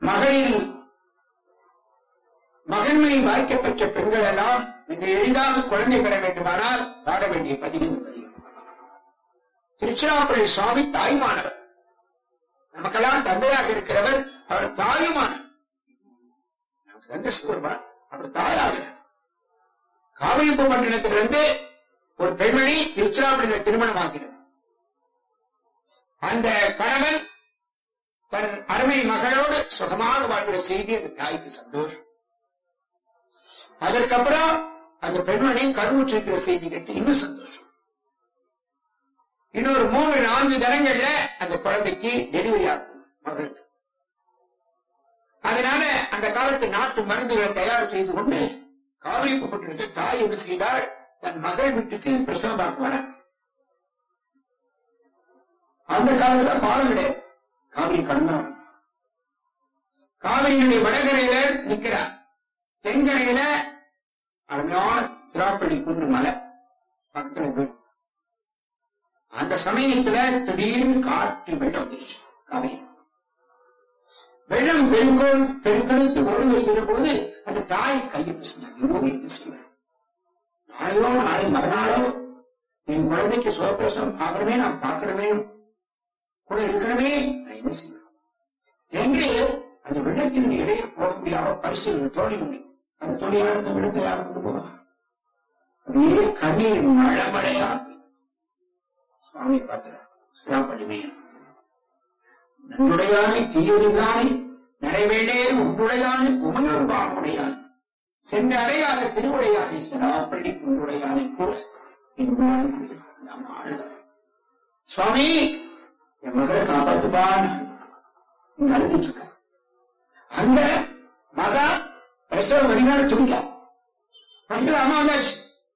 மகளிர் மகன்மை வாய்க்கப்பெற்ற பெண்கள் எல்லாம் மிக எளிதாக குழந்தை பெற வேண்டுமானால் பாட வேண்டிய பதிவு இந்த பதிவு திருச்சிராப்பள்ளி சுவாமி தாய்மானவர் நமக்கெல்லாம் தந்தையாக இருக்கிறவர் அவர் தாயுமானவர் நமக்கு தந்தை சிவருமான் அவர் தாயாக காவியப்பு மண்டலத்திலிருந்து ஒரு பெண்மணி திருச்சிராப்பள்ளியில் திருமணமாகிறது அந்த கணவன் தன் அருமை மகளோடு சுகமாக வாழ்கிற செய்தி அந்த தாய்க்கு சந்தோஷம் அதற்கப்புறம் அந்த பெண்மணி கருவுற்றிருக்கிற செய்தி கேட்டு இன்னும் சந்தோஷம் இன்னொரு மூணு நான்கு தினங்கள்ல அந்த குழந்தைக்கு டெலிவரி ஆகும் மகளுக்கு அதனால அந்த காலத்து நாட்டு மருந்துகளை தயார் செய்து கொண்டு காவிரிக்கப்பட்டிருந்த தாய் என்ன செய்தால் தன் மகள் வீட்டுக்கு பிரசவம் பார்க்க வர அந்த காலத்துல பாலம் கிடையாது காவிரி கடந்தவன் காவிரியினுடைய வடகரையில நிக்கிறார் தென்கரையில அருமையான திராப்பள்ளி குன்று மலை பக்கத்துல வீடு அந்த சமயத்துல திடீர்னு காற்று வெள்ளம் வந்துருச்சு காவிரி வெள்ளம் பெருங்கோள் பெருக்கெடுத்து ஓடி வருகிற போது அந்த தாய் கையை பிசினாங்க ஐயோ என்ன செய்வேன் நாளையோ நாளை மறுநாளோ என் குழந்தைக்கு சுகப்பிரசவம் ஆகணுமே நான் பார்க்கணுமே கூட இருக்கணுமே நான் என்ன செய்வேன் என்று அந்த வெள்ளத்தின் இடையே போக முடியாம பரிசு தோணி உண்டு அந்த தோணியால் அந்த வெள்ளத்தை யாரும் கொண்டு போவாங்க அப்படியே கண்ணீர் மழை மழையா சுவாமி பார்க்கிறார் சிராப்பள்ளிமே நன்றுடையானை தீயதில்லானை நிறைவேளே உண்டுடையானை உமையொருபானுடையான் சென்று அடையாத திருவுடையானை சிராப்பள்ளி குன்றுடையானை கூட என்பான் நாம் ஆளுதான் சுவாமி என் மகளை காப்பாத்துப்பான் நடந்துட்டு இருக்க அந்த மகா பிரசவ வழிகால துடிக்க பக்கத்துல அம்மா வந்தாச்சு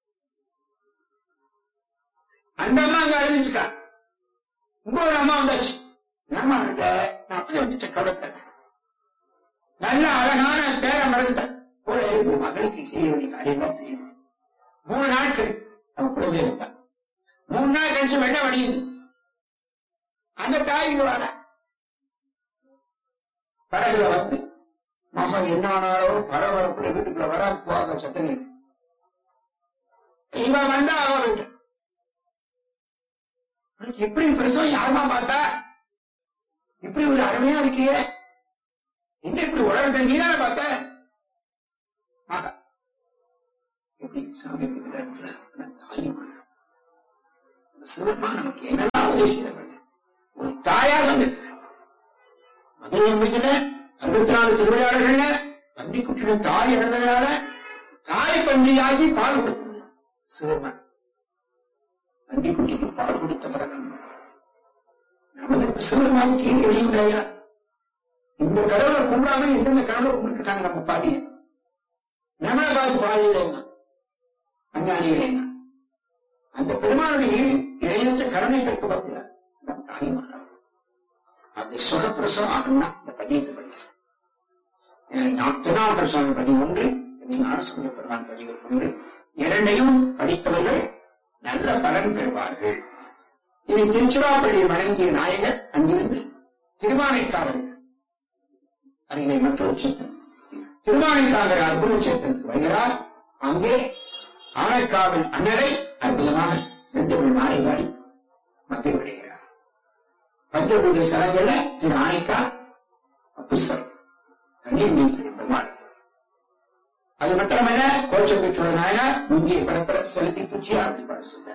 அந்த அம்மா அங்க அழுதுட்டு இருக்கா உங்க ஒரு அம்மா வந்தாச்சு ஏமா அழுத நான் அப்படி வந்துட்ட கவலைப்படாத நல்ல அழகான பேரை மறந்துட்டேன் கூட இருந்து மகளுக்கு செய்ய வேண்டிய காரியங்கள் செய்யுது மூணு நாட்கள் அவன் குழந்தை இருந்தான் மூணு நாள் கழிச்சு வெள்ள வடியுது அந்த தாய் இங்க வர படகுல வந்து மகன் என்ன ஆனாலும் பரபரப்புல வீட்டுக்குள்ள வர போக சத்தம் கேக்குது. இவன் வந்தா அவன் வீட்டு உனக்கு எப்படி பிரசவம் யாருமா பார்த்தா இப்படி ஒரு அருமையா இருக்கியே என்ன இப்படி உலகத்தை நீதானே பார்த்த ஆகா. எப்படி சாமி இப்படி இருக்கிற அந்த தாயுமான சிவமா நமக்கு என்னெல்லாம் உதவி செய்யறாங்க ஒரு தாயார் வந்திருக்கிறார் மதுரை நம்பிக்கையில அறுபத்தி நாலு திருவிழாடர்கள்ல பன்றி குட்டின தாய் இறந்ததுனால தாய் பன்றியாகி பால் கொடுக்கிறது சிவமன் பன்றி குட்டிக்கு பால் கொடுத்த பழக்கம் நமது சிவருமானுக்கு ஈடு இணையுடையா இந்த கடவுளை கும்பிடாம எந்தெந்த கடவுளை கும்பிட்டுட்டாங்க நம்ம பாவிய நம்மளை பார்த்து பாவி இல்லைங்க அஞ்ஞானி இல்லைங்க அந்த பெருமானுடைய ஈடு இடையற்ற கருணை பெருக்கப்படல நம் தாய்மானவர் அது சுகப்பிரசவம் ஆகும்னா இந்த பதியத்தை படிக்க திருநாவுக்கர் சுவாமி பதி ஒன்று ஞானசுந்த பெருமான் பதிவு ஒன்று இரண்டையும் படிப்பவர்கள் நல்ல பலன் பெறுவார்கள் இனி திருச்சிராப்பள்ளியை வழங்கிய நாயகர் அங்கிருந்து திருமானைக்காவல் அருகே மற்றொரு சேத்திரம் திருமானைக்காவல் அற்புத சேத்திரத்துக்கு வருகிறார் அங்கே ஆனைக்காவல் அண்ணரை அற்புதமாக செந்தமிழ் மாலை பாடி மக்கள் விடுகிறார் பஞ்சபூத ஸ்தலங்கள்ல திரு ஆனைக்கா புஸ்தகம் தண்ணீர் மீன் பெருமாள் அது மட்டுமல்ல கோச்சம் பெற்றுள்ள நாயனார் முந்திய பரப்பர செலுத்தி குச்சியார் வழிபாடு செய்தார்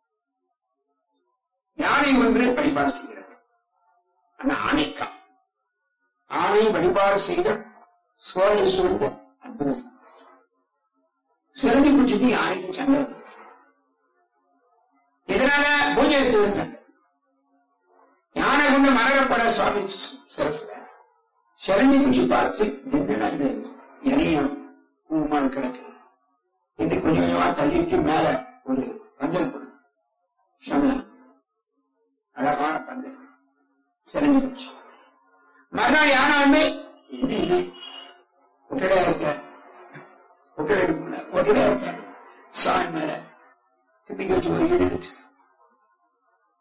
யானை ஒன்று வழிபாடு செய்கிறது ஆனா ஆனைக்கா ஆணை வழிபாடு செய்த சோழனை சூழ்ந்த அற்புத சிறந்தி குச்சிக்கு யானைக்கு சண்டை வந்தது. இதனால பூஜை செய்த சண்டை யானை கொண்டு மலரப்பட சுவாமி சிரசுல சிறந்தி குச்சி பார்த்து திண்டனா இது இணையம் பூமா கிடக்கு என்று கொஞ்சம் கொஞ்சமா தள்ளிட்டு மேல ஒரு பந்தல் கொடுத்து சமயம் அழகான பந்தல் சிறந்தி குச்சி மறுநாள் யானை வந்து என்ன இது ஒட்டடையா இருக்க ஒட்டடை எடுக்கல ஒட்டடையா இருக்க சாய் மேல திப்பிக்கு வச்சு ஒரு ஈடு எடுத்து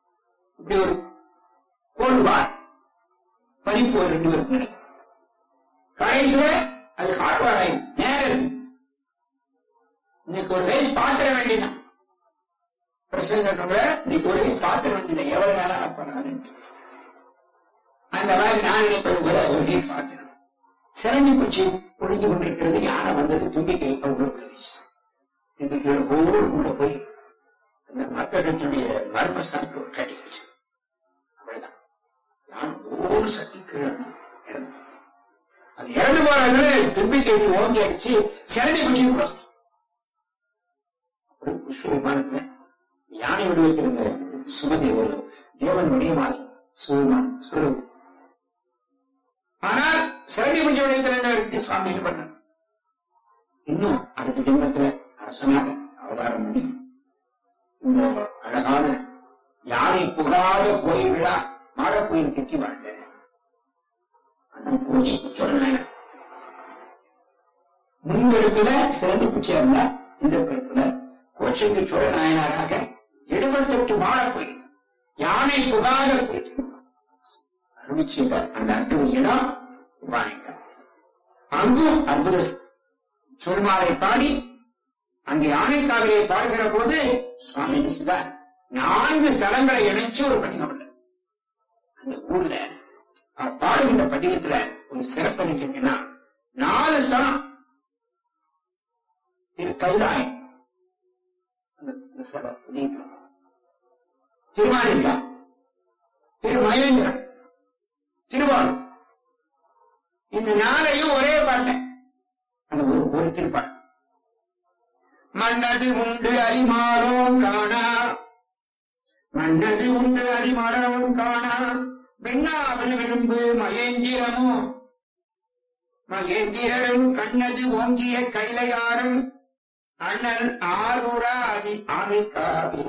இப்படி ஒரு கோல்வார் பறிப்பு ஒரு ரெண்டு பேருக்கு நடக்கும் கடைசியில அது காட்டுவாராய் நேரம் இன்னைக்கு ஒரு கை பாத்திர வேண்டியதான் பிரசங்க இன்னைக்கு ஒரு கை பாத்திர வேண்டியது எவ்வளவு நேரம் போறாரு அந்த மாதிரி நான் நினைப்பது கூட ஒரு கை பாத்திரம் சிறஞ்சி குச்சி ஒழிஞ்சு கொண்டிருக்கிறது யானை வந்தது தும்பிக்கை உள்ள இதுக்கு ஒவ்வொரு உள்ள போய் அந்த மக்களுடைய மர்ம சாக்கு கட்டி வச்சு அவ்வளவுதான் யானை ஒவ்வொரு சக்தி கீழே இறந்து அது இறந்து போறது தும்பிக்கை ஓங்கி அடிச்சு சிறந்தி குச்சி cross. அப்படி புஷ்ப விமானத்துல யானை வடிவத்திருந்த சுமதி ஒரு தேவன் வடிவமாக சுவிமானம் சுரவு ஆனால் சிறந்தி குச்சி வடிவத்தில் என்ன இருக்கு சுவாமி என்ன பண்ண இன்னும் அடுத்த ஜென்மத்துல அரசனாக அவதாரம் பண்ணி இந்த அழகான யானை புகாத கோயில் விழா மாட கோயில் கட்டி வாழ்ந்த அதான் பூச்சி சொல்றேன் முன்பிறப்புல சிறந்து பூச்சியா இருந்தா இந்த பிறப்புல கோச்சங்கு சோழ நாயனாராக எழுபத்தெட்டு மாட கோயில் யானை புகாத கோயில் அருளி செய்த அந்த அற்புத இடம் வாணிக்கம் அங்கும் அற்புத சொல்மாலை பாடி அங்கே ஆணைக்காவிலே பாடுகிற போது சுவாமி நிசிதார் நான்கு ஸ்தலங்களை இணைச்சு ஒரு பதிகம் உண்டு. அந்த ஊர்ல அவர் பாடுகின்ற பதிகத்துல ஒரு சிறப்பு என்னன்னா நாலு ஸ்தலம் திரு கைலாயம் அந்த இந்த ஸ்தலம் பதிகத்துல திருமாலிக்கா திரு மகேந்திரன் திருவாரூர் இந்த நாளையும் ஒரே பாட்டேன் அந்த ஒரு ஒரு திருப்பாட்டு மன்னது உண்டு அரிமாறோம் காணா மன்னது உண்டு அரிமாறோம் காணா பெண்ணாவல் விரும்பு மகேந்திரமோ மகேந்திரரும் கண்ணது ஓங்கிய கைலையாரும் அண்ணல் ஆரூராதி ஆணைக்காவே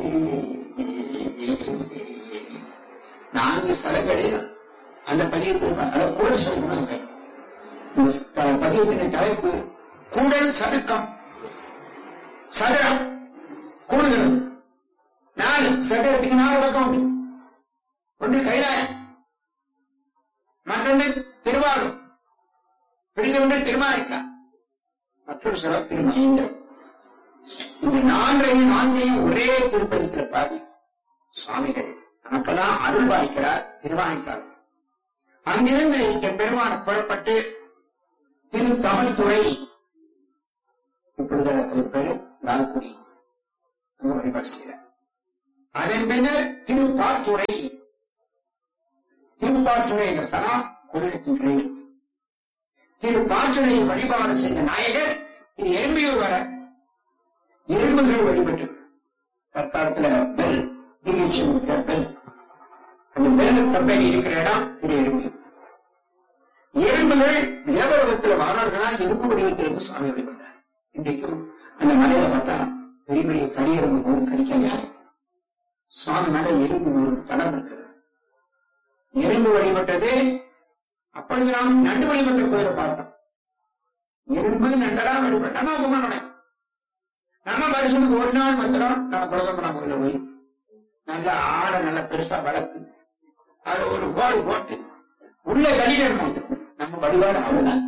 நான்கு ஸ்தலங்களில் அந்த பதியத்தில் அதை கூட சொல்லுவாங்க இந்த ஸ்த- பதியத்தின் தலைப்பு கூடல் சதுக்கம் சதுரம் கூடுகிறது நாலு சதுரத்துக்கு நாலு பக்கம் உண்டு ஒன்று கைலாயம் மற்றொன்று திருவாரூர் பிடித்தொன்று திருமாலைக்கா மற்றொரு சிறப்பு திருமகேந்திரம் இந்த நான்கையும் நான்கையும் ஒரே திருப்பதிக்கிற பாதி சுவாமிகள் நமக்கெல்லாம் அருள் பாலிக்கிறார் திருவானைக்கார் அங்கிருந்து என் பெருமான் புறப்பட்டு திரு தமிழ்துறை இப்பொழுது அது பேரு லால்குடி அங்க வழிபாடு செய்கிறார் அதன் பின்னர் திருப்பாற்றுறை திருப்பாற்றுறை என்ற ஸ்தலம் குதிரைக்கு கிடையாது திருப்பாற்றுறையை வழிபாடு செய்த நாயகர் திரு எறும்பியூர் வர எறும்புகள் வழிபட்டு தற்காலத்துல பெல் நிகழ்ச்சி இருக்கிற பெல் அந்த பெல் கம்பெனி இருக்கிற இடம் திரு எறும்பியூர் எறும்புகள் தேவலோகத்தில் வானவர்களா எறும்பு வடிவத்தில் இருந்து சுவாமி வழிபட்டார் இன்றைக்கும் அந்த மலையில பார்த்தா பெரிய பெரிய கடியெறும்பு நூறு கடிக்காது யாரும் சுவாமி மேல எறும்பு நூறு தடம் இருக்குது எறும்பு வழிபட்டது அப்பொழுது நாம் நண்டு வழிபட்ட கோயிலை பார்த்தோம் எறும்பு நண்டெல்லாம் வழிபட்ட நம்ம கும்பிடணும் நம்ம வருஷத்துக்கு ஒரு நாள் மாத்திரம் நம்ம குலதம்பரா கோயில போய் நல்ல ஆடை நல்ல பெருசா வளர்த்து அது ஒரு கோடு போட்டு உள்ள கலிடம் வந்துடும் நம்ம வழிபாடு அவ்வளவுதான்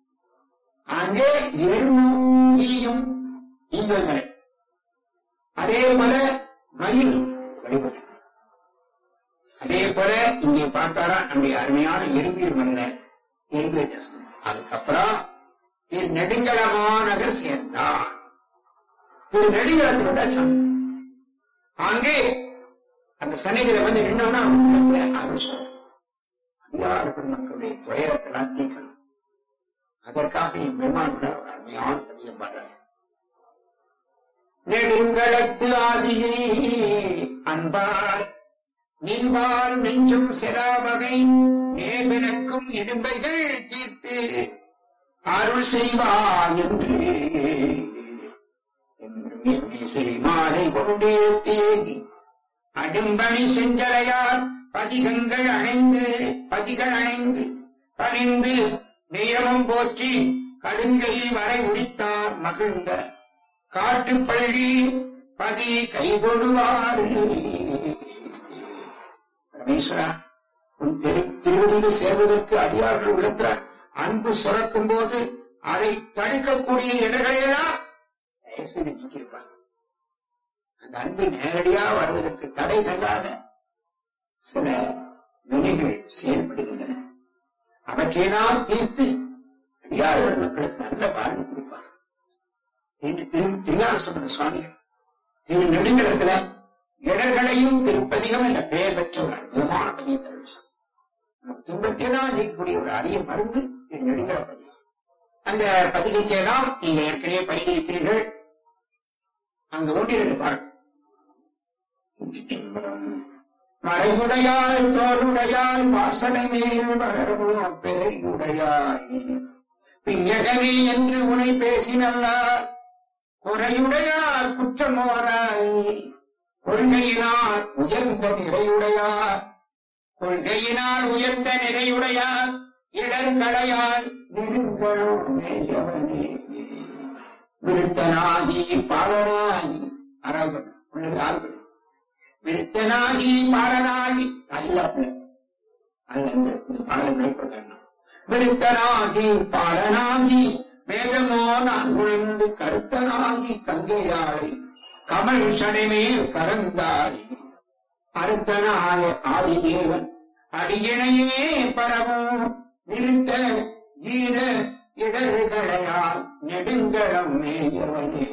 அங்கே எறும்பும் ஈயும் ஈங்கங்களை அதே போல மயில் வழிபடு அதே போல இங்கே பார்த்தாரா நம்முடைய அருமையான எறும்பீர் மன்ன எறும்பீர் அதுக்கப்புறம் திரு நெடுங்கல மாநகர் சேர்ந்தான் திரு நெடுங்கலத்தோட சன் அங்கே அந்த சன்னிதியில வந்து நின்னோம்னா அவங்களுக்கு அருள் சொல்றேன் அதிகார பெருமக்களுடைய துயரத்தெல்லாம் தீர்க்கணும் அதற்காக என் பெருமான் கூட ஒரு அருமையான பதியம் பாடுறார் நெடுங்களத்து ஆதியை அன்பார் நின்பால் நெஞ்சும் செலாவகை நேபினக்கும் இடும்பைகள் தீர்த்து அருள் செய்வா என்று என்றும் எண்ணிசை மாலை கொண்டே தேகி அடும்பணி செஞ்சலையார் பதிகங்கள் அணைந்து பதிகள் அணைந்து பணிந்து நேரமும் போற்றி கடுங்கை வரை உரித்தார் மகிழ்ந்த காட்டுப்பள்ளி பதி கைகொழுவார் ரமேஸ்வரா உன் திரு திருவடியில் சேர்வதற்கு அடியார்கள் உள்ளத்தில் அன்பு சுரக்கும் போது அதை தடுக்கக்கூடிய இடர்களையெல்லாம் தயவு செய்து நீக்கியிருப்பாங்க அந்த அன்பு நேரடியா வருவதற்கு தடை கல்லாத சில வினைகள் செயல்படுகின்றன அவற்றையெல்லாம் தீர்த்து அடியார்கள் மக்களுக்கு நல்ல வாழ்வு கொடுப்பார் என்று திரு திருஞான சம்பந்த சுவாமிகள் திரு நெடுங்கலத்துல இடர்களையும் திருப்பதிகம் என்ற பெயர் பெற்ற ஒரு அற்புதமான பதியம் தருகிறார் துன்பத்தையெல்லாம் நீக்கக்கூடிய ஒரு அரிய மருந்து திரு நெடுங்கல பதிகம் அந்த பதிகைக்கெல்லாம் நீங்க ஏற்கனவே பயிரிருக்கிறீர்கள் அங்க ஒன்றிரண்டு பாடல் மறையுடையாய் தோளுடையாய் வாசனை மேல் வளர்மோ பெறையுடையாய் பிஞகனே என்று உனை பேசினல்லார் குறையுடையார் குற்றமோராய் கொள்கையினால் உயர்ந்த நிறையுடையார் கொள்கையினால் உயர்ந்த நிறையுடையார் இடர்களையாய் நெடுங்களோ மேயவனே விருத்தனாகி பாலனாகி ஆறாவது பக்கம். உள்ளது ஆறு பக்கம். விருத்தனாகி பாலனாகி அல்ல அல்ல இந்த பாடல் மேற்கொள்ளணும் விருத்தனாகி பாலனாகி வேதமோ நான் உணர்ந்து கருத்தனாகி கங்கையாளை கமல் சடைமேல் கரந்தாய் அறுத்தனாய ஆதிதேவன் அடியினையே பரவும் நிறுத்த ஈர இடர்களையால் நெடுங்களம் மேயவனே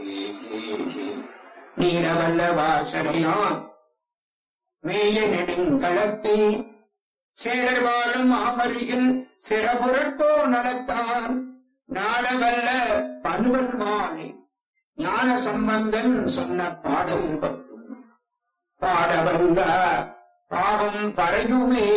நீடவல்ல வாசனையான் மேய நெடுங்களத்தை சேடர் வாழும் மாமரியில் சிறபுறத்தோ நலத்தான் நாடவல்ல பனுவல் மாலை ஞான சம்பந்தன் சொன்ன பாடல் பற்றும் பாடவல்ல பாவம் பறையுமே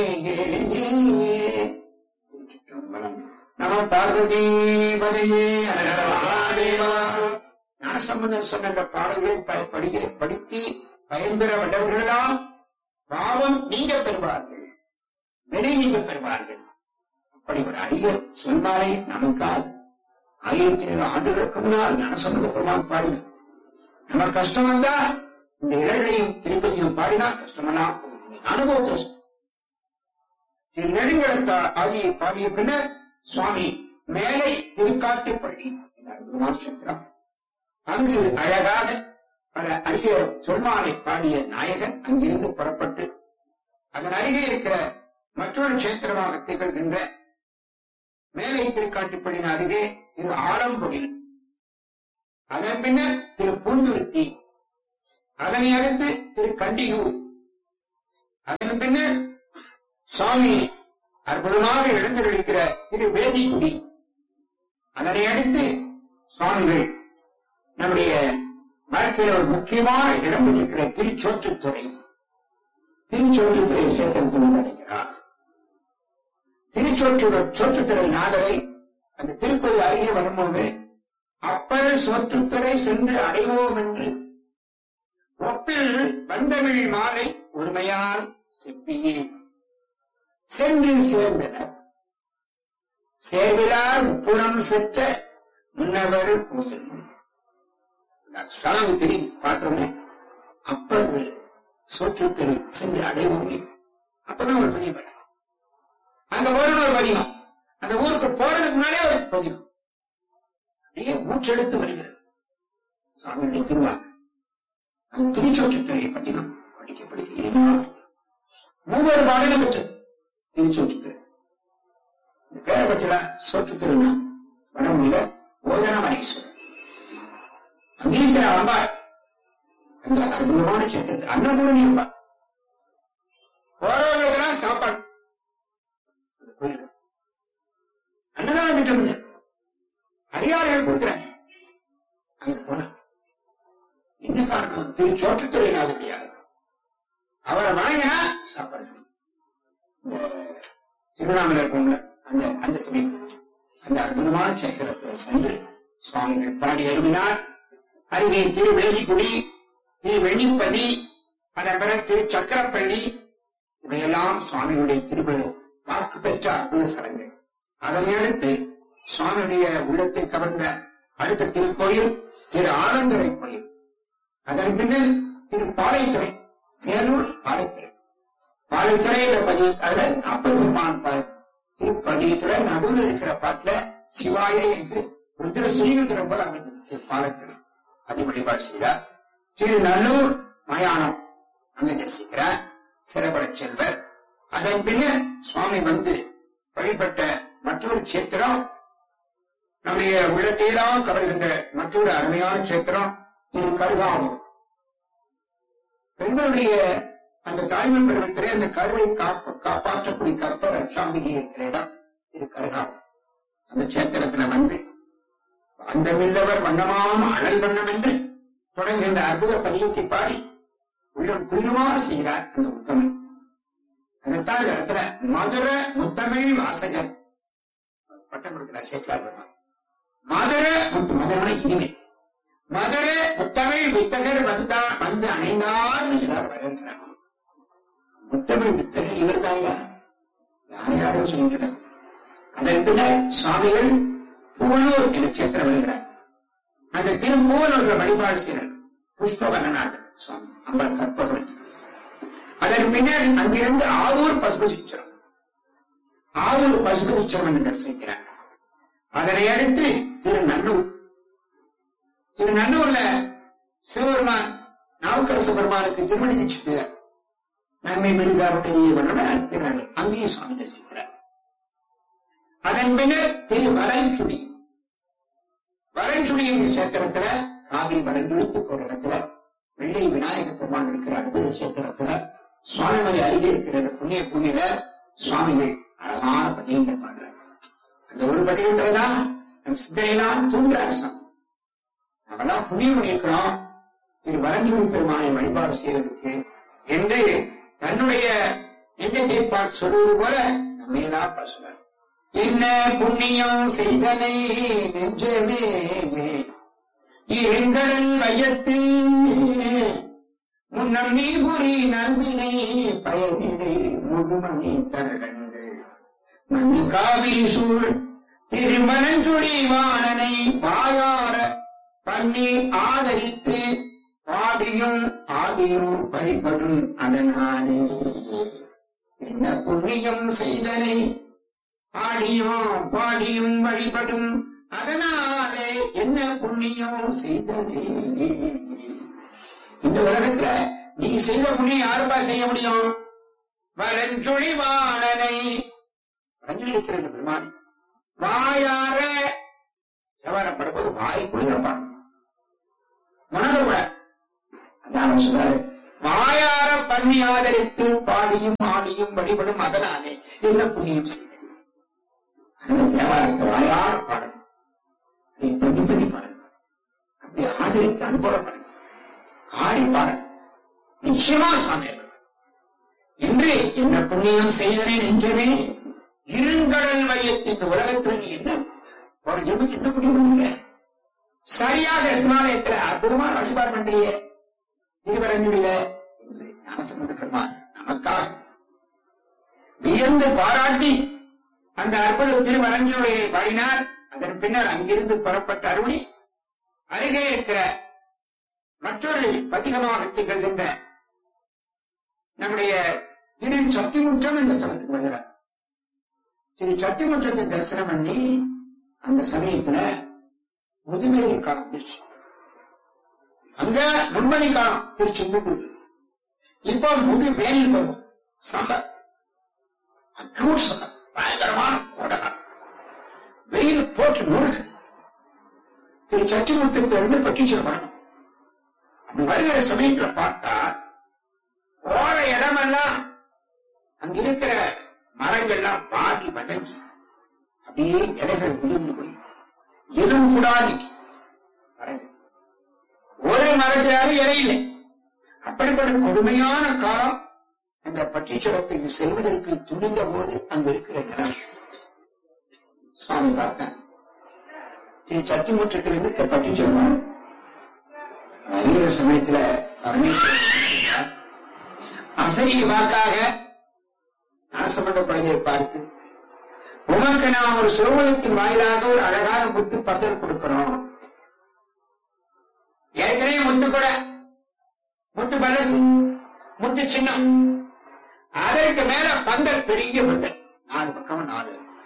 நம பார்வதி பதையே அரகர மகாதேவா ஞானசம்பந்தன் சொன்ன இந்த பாடல்களை ப- படிக்க படித்து பயன்பெற வல்லவர்களெல்லாம் பாவம் நீங்க பெறுவார்கள் வினை நீங்க பெறுவார்கள் அப்படி ஒரு அரிய சொன்னாலே நமக்கால் ஆயிரத்தி ஏழு ஆண்டுகளுக்கு முன்னால் ஞானசம்பந்த பெருமான் பாடினார் நம்ம கஷ்டம் வந்தா இந்த இழலையும் திருப்பதியும் பாடினா கஷ்டமெல்லாம் போகும். அனுபவத்தை சொல்றேன். திரு நெடுங்கலத்தா ஆதியை பாடிய பின்னர் சுவாமி மேலை திருக்காட்டுப்பள்ளி என்ற அற்புதமான சித்திரம் அங்கு அழகான பல அரிய சொன்னாலை பாடிய நாயகன் அங்கிருந்து புறப்பட்டு அதன் அருகே இருக்கிற மற்றொரு கஷேத்திரமாக திகழ்கின்ற மேலை திருக்காட்டுப்பள்ளியின் அருகே திரு ஆலம்பொழில் அதன் பின்னர் திரு பூந்துருத்தி அதனை அடுத்து திரு கண்டியூர் அதன் பின்னர் சுவாமி அற்புதமாக எழுந்திருக்கிற திரு வேதிக்குடி அதனை அடுத்து சுவாமிகள் நம்முடைய வாழ்க்கையில ஒரு முக்கியமான இடம் பெற்றிருக்கிற திருச்சோற்றுத்துறை திருச்சோற்றுத்துறை சேத்திரத்தில் வந்தடைகிறார் திருச்சோற்று சோற்றுத்துறை நாதரை அந்த திருப்பதி அருகே வரும்போது அப்பல் சோற்றுத்துறை சென்று அடைவோம் என்று ஒப்பில் வந்தமிழ் மாலை ஒருமையால் செப்பியே சென்று சேர்ந்தனர் சேர்விலார் உப்புறம் செற்ற முன்னவர் கோயில் சாமி தெரியும் பார்த்தோமே அப்பது சோற்றுத்தரு சென்று அடைவோமே அப்பதான் ஒரு பதிவு பண்ண அங்க போறது ஒரு பதிகம் அந்த ஊருக்கு போறதுக்கு முன்னாலே ஒரு பதிகம் அப்படியே மூச்செடுத்து வருகிறது சாமியுடைய திருவாக்கு அந்த திருச்சோற்றுத்துறையை பதிகம் படிக்க படிக்க இனிமையாக மூவர் பாடலும் பெற்றது திருச்சோற்றுத்துறை இந்த பேரை பற்றில சோற்றுத்திருநா வடமொழியில ஓதனமணீஸ்வரர் அங்கிருக்கிற அம்பாள் அந்த அற்புதமான சேத்திரத்தில் அன்னபூரணி அம்பாள் போறவர்களுக்கெல்லாம் சாப்பாடு அந்த கோயில்ல. அன்னதான திட்டம் இல்லை அடியார்கள் கொடுக்குறாங்க அங்க போன என்ன காரணம் திரு சோற்றுத்துறை நாதடியார் அவரை வணங்கினா சாப்பாடு கிடைக்கும். இந்த திருவண்ணாமலை இருக்கும்ல அந்த அந்த சமயத்தில் அந்த அற்புதமான கஷேத்திரத்தில் சென்று சுவாமிகள் பாடி அருமினார் அருகே திருவேலிக்குடி திரு வெண்ணிப்பதி அதன் பிறகு திரு சக்கரப்பள்ளி இவையெல்லாம் சுவாமிகளுடைய திருவிழா வாக்கு பெற்ற அற்புத ஸ்தலங்கள் அதனை அடுத்து சுவாமியுடைய உள்ளத்தை கவர்ந்த அடுத்த திருக்கோயில் திரு ஆனந்துரை கோயில் அதன் பின்னர் திரு பாளையத்துறை சேலூர் பாளையத்துறை பாளையத்துறை என்ற பதிவு அதில் நாற்பது பெருமான் ப- திருப்பதியத்துல நடுவில் இருக்கிற பாட்டுல சிவாய என்று ருத்ர ஸ்ரீருத்ரம் போல அமைந்தது பாலத்தில் அது வழிபாடு செய்தார் திருநல்லூர் மயானம் அங்க தரிசிக்கிறார் சிறபர செல்வர் அதன் பின்னர் சுவாமி வந்து வழிபட்ட மற்றொரு கஷேத்திரம் நம்முடைய உள்ளத்தையெல்லாம் கவர்கின்ற மற்றொரு அருமையான கஷேத்திரம் திரு கருகாவூர் பெண்களுடைய அந்த தாய்மை பருவத்திலே அந்த கருவை காப்ப காப்பாற்றக்கூடிய கற்ப ரட்சாம்பிகை இருக்கிற இடம் திரு கருகாவூர் அந்த கஷேத்திரத்துல வந்து அந்த மில்லவர் வண்ணமாம் அனல் வண்ணம் என்று தொடங்குகின்ற அற்புத பதியத்தை பாடி உள்ளம் குளிருமாறு செய்கிறார் அந்த உத்தமன் அதைத்தான் இந்த இடத்துல மதுர முத்தமிழ் வாசகர் பட்டம் கொடுக்கிறார் சேக்கலார் பெருமாள் மதுர முத்து மதுரனை இனிமை மதுர முத்தமிழ் வித்தகர் வந்தா வந்து அணைந்தார் எல்லாரும் வருகின்றார் முத்தமிழ் வித்தகர் இவர் தாயா யார் யாரோ சொல்லிட்டு அதன் பின்னர் சுவாமிகள் புவனூர் என்ற கஷேத்திரம் வருகிறார் அந்த திருப்பூவனூர் வழிபாடு செய்கிறார் புஷ்பவனநாதன் சுவாமி அம்பல் கற்பகவன் அதன் பின்னர் அங்கிருந்து ஆவூர் பசுபசிச்சரம் ஆவூர் பசுபசிச்சரம் என்று தரிசிக்கிறார் அதனை அடுத்து திருநல்லூர் திருநல்லூர்ல சிவபெருமான் நாவுக்கரசு பெருமானுக்கு திருமணி தீட்சித்து நன்மை மெழுகாருடைய வண்ணம் திருநல்லூர் அங்கேயும் சுவாமி தரிசிக்கிறார் அதன் பின்னர் திரு வலஞ்சுடி வலஞ்சுடி என்ற கஷேத்திரத்துல காவிரி வலஞ்சுடித்து போற இடத்துல வெள்ளை விநாயக பெருமான் இருக்கிற அற்புத கஷேத்திரத்துல சுவாமிமலை அருகே இருக்கிற இந்த புண்ணிய பூமியில சுவாமிகள் அழகான பதியங்கள் பாடுறார் அந்த ஒரு பதியத்துலதான் நம் சிந்தனையெல்லாம் தூண்டுறாரு சாமி நம்மெல்லாம் புண்ணியம் பண்ணியிருக்கிறோம் திரு வலஞ்சுடி பெருமானை வழிபாடு செய்யறதுக்கு என்று தன்னுடைய நெஞ்சத்தை பார்த்து சொல்வது போல நம்மையெல்லாம் பேசுவார் என்ன புண்ணியம் செய்தனை நெஞ்சமே இருங்கடல் வையத்தில் முன்னம் நீ புரி நன்பினை பயனிடை முழுமணி தரடங்கு மண்ணு காவிரி சூழ் திருமலஞ்சுழி வாணனை வாயார பண்ணி ஆதரித்து பாடியும் ஆடியும் வழிபடும் அதனாலே என்ன புண்ணியம் செய்தனை ஆடியும் பாடியும் வழிபடும் அதனாலே என்ன புண்ணியம் செய்தனே இந்த உலகத்துல நீ செய்த புண்ணியம் யாருப்பா செய்ய முடியும் வலஞ்சுழி வாணனை வலஞ்சுழி இருக்கிறது பெருமான் வாயார வியாபாரப்படும்போது வாய் குளிரப்பான் மனதோட அதான் சொல்றாரு வாயார பண்ணி ஆதரித்து பாடியும் ஆடியும் வழிபடும் அதனாலே என்ன புண்ணியம் செய்தேன் அந்த தேவாலயத்தை வாயார பாடணும் அதை பண்ணி பண்ணி பாடணும் அப்படி ஆதரித்து அன்போட பாடணும் ஆடி பாடணும் நிச்சயமா சாமி அருள். இன்று என்ன புண்ணியம் செய்தனே நெஞ்சமே இருங்கடல் மையத்தின் இந்த உலகத்துல நீ என்ன ஒரு ஜெபத்து என்ன புண்ணியம் பண்ணுங்க சரியாக சிவாலயத்துல அற்புதமா வழிபாடு பண்றியே திருவரங்குடியில ஞானசம்பந்த பெருமான் நமக்காக வியந்து பாராட்டி அந்த அற்புத திருவரங்குடைய பாடினார் அதன் பின்னர் அங்கிருந்து புறப்பட்ட அருணி அருகே இருக்கிற மற்றொரு பதிகமாக திகழ்கின்ற நம்முடைய திரு சத்திமுற்றம் என்ற ஸ்தலத்துக்கு வருகிறார் திரு சத்திமுற்றத்தை தரிசனம் பண்ணி அந்த சமயத்துல முதுமேறி காலம் வந்துருச்சு அங்க முன்பணி காலம் திருச்செந்தூர் இப்ப முது வேலில் பருவம் சம்பர் அக்ரூர் சம்பர் பயங்கரமான கோடகாலம் வெயில் போட்டு நொறுக்குது திரு சத்திமுற்றத்திலிருந்து பட்டீச்சரம் வரணும் அப்படி வருகிற சமயத்துல பார்த்தா போற இடமெல்லாம் அங்க இருக்கிற மரங்கள்லாம் பாதி வதங்கி அப்படியே இலைகள் உதிர்ந்து போய் எதுவும் கூட நிற்கும் மரங்கள் ஒரு மரத்திலாவது இலை இல்லை அப்படிப்பட்ட கொடுமையான காலம் அந்த பட்டீச்சரத்துக்கு செல்வதற்கு துணிந்த போது அங்க இருக்கிற நிலம் சுவாமி பார்த்தார் திரு சத்திமுற்றத்திலிருந்து பட்டீச்சரம் அறிகிற சமயத்துல பரமேஸ்வரன் அசரி வாக்காக நாசமண்ட குழந்தையை பார்த்து உமக்கு நாம் ஒரு சிவமதத்தின் வாயிலாக ஒரு அழகான முத்து பந்தல் கொடுக்கிறோம் ஏற்கனவே முத்து கூட முத்து பல்லக்கு முத்து சின்னம் அதற்கு மேல பந்தல் பெரிய பந்தல் நாலு பக்கம் நாலு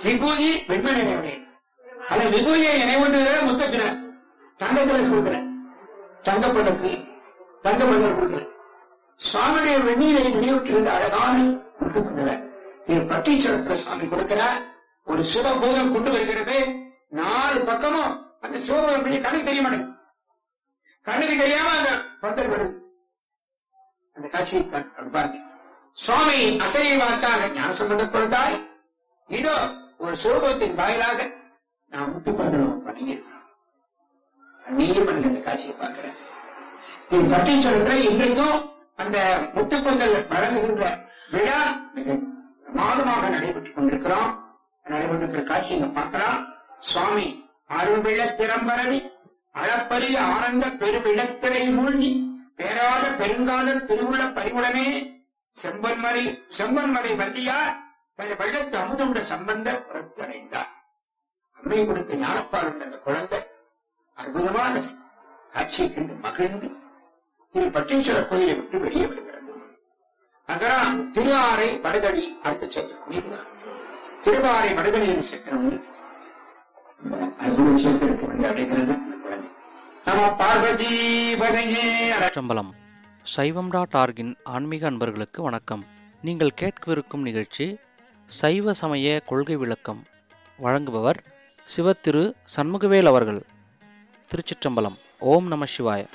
விபூதி வெண்மை நினைவுடையது அந்த விபூதியை நினைவுண்டு முத்தத்தின தங்கத்துல கொடுக்கல தங்கப்பதற்கு தங்கப்பதற்கு கொடுக்கல சுவாமியுடைய வெந்நீரை நினைவுற்றிருந்த அழகான முத்துப்பந்தல இது பட்டீச்சரத்துல சுவாமி கொடுக்கிறார் ஒரு சிவபூதம் கொண்டு வருகிறது நாலு பக்கமும் அந்த சிவபூதம் பெரிய கண்ணுக்கு தெரிய மாட்டேங்குது கண்ணுக்கு தெரியாம அந்த பந்தல் வருது அந்த காட்சியை கண்- அப்படி பாருங்க சுவாமி அசையை வாக்காக ஞான சம்பந்த கொடுத்தாய் இதோ ஒரு சிவபத்தின் வாயிலாக நாம் முட்டுப்பந்தலும் வணங்கியிருக்கிறோம் நீர் மனித அந்த காட்சியை பார்க்கிறேன் இது பட்டீச்சரத்துல இன்றைக்கும் அந்த முத்துப்பந்தல் வழங்குகின்ற விழா மிக பிரமாதமாக நடைபெற்றுக் கொண்டிருக்கிறோம் நடைபெற்றிருக்கிற காட்சியை இங்க பார்க்கலாம் சுவாமி அருள்விழ திறம்பரவி அளப்பரிய ஆனந்த பெருவிழத்திரை மூழ்கி பேராத பெருங்காதல் திருவுள்ள பரிவுடனே செம்பன்மறை செம்பன்மறை வண்டியார் தன் வெள்ளத்து அமுதமுட சம்பந்த புறத்தடைந்தார் அம்மை கொடுத்த ஞானப்பால் உள்ள அந்த குழந்தை அற்புதமான காட்சியை கண்டு மகிழ்ந்து திரு பட்டீஸ்வரர் கோயிலை விட்டு வெளியே வருகிறது அங்கதான் திரு ஆரை வடதடி அடுத்த சத்திரம் மீதுதான் திருவாரை வடதடி என்ற சத்திரம் இருக்கு அந்த அற்புத சத்திரத்தை வந்து அடைகிறது அந்த குழந்தை நம பார்வதி பதையே சிற்றம்பலம் சைவம் டாட் ஆர்கின் ஆன்மீக அன்பர்களுக்கு வணக்கம் நீங்கள் கேட்கவிருக்கும் நிகழ்ச்சி சைவ சமய கொள்கை விளக்கம் வழங்குபவர் சிவத்திரு சண்முகவேல் அவர்கள் திருச்சிற்றம்பலம் ஓம் நம சிவாய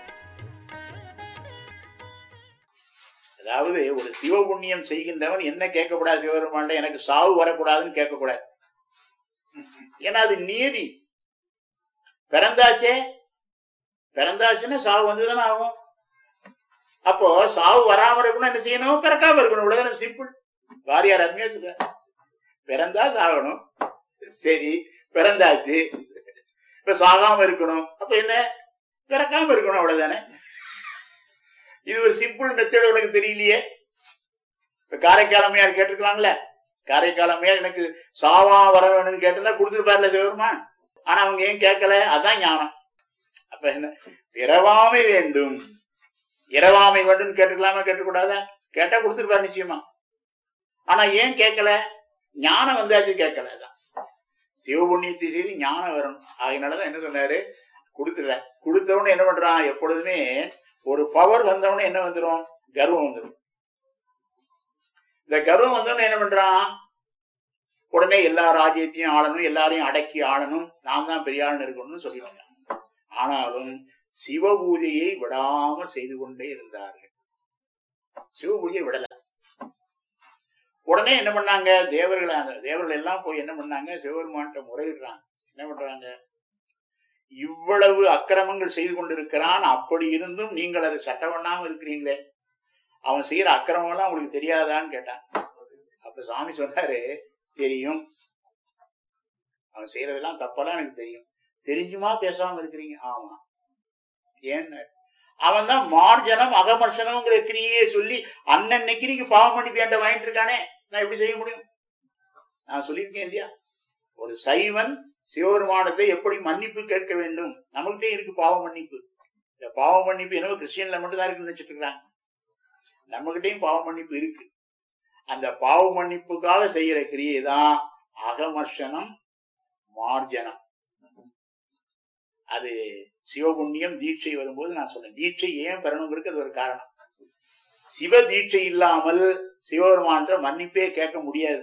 அதாவது ஒரு சிவபுண்ணியம் செய்கின்றவன் என்ன கேட்கக்கூடாது சிவபெருமான்ட எனக்கு சாவு வரக்கூடாதுன்னு கேட்கக்கூடாது ஏன்னா அது நீதி பிறந்தாச்சே பிறந்தாச்சுன்னா சாவு வந்துதானே ஆகும் அப்போ சாவு வராம இருக்கணும் என்ன செய்யணும் பிறக்காம இருக்கணும் இவ்வளவுதானே சிம்பிள் வாரியார் அருமையா சொல்ற பிறந்தா சாகணும் சரி பிறந்தாச்சு இப்ப சாகாம இருக்கணும் அப்ப என்ன பிறக்காம இருக்கணும் அவ்வளவுதானே இது ஒரு சிம்பிள் மெத்தட் உனக்கு தெரியலையே இப்ப காரைக்காலமையார் கேட்டிருக்கலாம்ல காரைக்காலமையார் எனக்கு சாவா வர வேணும்னு கேட்டிருந்தா கொடுத்துருப்பார்ல சிவருமான் ஆனா அவங்க ஏன் கேட்கல அதான் ஞானம் அப்ப என்ன பிறவாமை வேண்டும் இரவாமை வேண்டும் கேட்டுக்கலாமா கேட்டுக்கூடாதா கேட்டா கொடுத்துருப்பார் நிச்சயமா ஆனா ஏன் கேட்கல ஞானம் வந்தாச்சு கேட்கல அதான் சிவபுண்ணியத்தை செய்து ஞானம் வரணும் அதனாலதான் என்ன சொன்னாரு கொடுத்துடுறேன் கொடுத்தவொடனே என்ன பண்றான் எப்பொழுதுமே ஒரு பவர் வந்தவொடனே என்ன வந்துடும் கர்வம் வந்துடும் இந்த கர்வம் வந்தவொடனே என்ன பண்றான் உடனே எல்லா ராஜ்யத்தையும் ஆளணும் எல்லாரையும் அடக்கி ஆளணும் நான் தான் பெரிய ஆளுன்னு இருக்கணும்னு சொல்லிடுவாங்க ஆனாலும் சிவ பூஜையை விடாம செய்து கொண்டே இருந்தார்கள் சிவ பூஜையை விடல உடனே என்ன பண்ணாங்க தேவர்கள் அந்த தேவர்கள் எல்லாம் போய் என்ன பண்ணாங்க சிவபெருமான்கிட்ட முறையிடுறாங்க என்ன பண்றாங்க இவ்வளவு அக்கிரமங்கள் செய்து கொண்டிருக்கிறான் அப்படி இருந்தும் நீங்கள் அதை சட்டம் பண்ணாம இருக்கிறீங்களே அவன் செய்யற அக்கிரமம் எல்லாம் உங்களுக்கு தெரியாதான்னு கேட்டான் அப்ப சாமி சொன்னாரு தெரியும் அவன் செய்யறதெல்லாம் தப்பெல்லாம் எனக்கு தெரியும் தெரிஞ்சுமா பேசாம இருக்கிறீங்க ஆமா ஏன்னு அவன் தான் மார்ஜனம் அகமர்ஷனம்ங்கிற கிரியை சொல்லி அன்னன்னைக்கு நீங்க பாவம் பண்ணி என்கிட்ட வாங்கிட்டு இருக்கானே நான் எப்படி செய்ய முடியும் நான் சொல்லியிருக்கேன் இல்லையா ஒரு சைவன் சிவபெருமானத்தை எப்படி மன்னிப்பு கேட்க வேண்டும் நமக்கிட்டே இருக்கு பாவ மன்னிப்பு இந்த பாவ மன்னிப்பு என்னவோ கிறிஸ்டியன்ல மட்டும் தான் இருக்குன்னு நினைச்சிட்டு இருக்காங்க நம்மகிட்டயும் பாவ மன்னிப்பு இருக்கு அந்த பாவ மன்னிப்புக்காக செய்யற கிரியை தான் அகமர்ஷனம் மார்ஜனம் அது சிவபுண்ணியம் தீட்சை வரும்போது நான் சொன்னேன் தீட்சை ஏன் பெறணுங்கிறது அது ஒரு காரணம் சிவ தீட்சை இல்லாமல் சிவபெருமான்ற மன்னிப்பே கேட்க முடியாது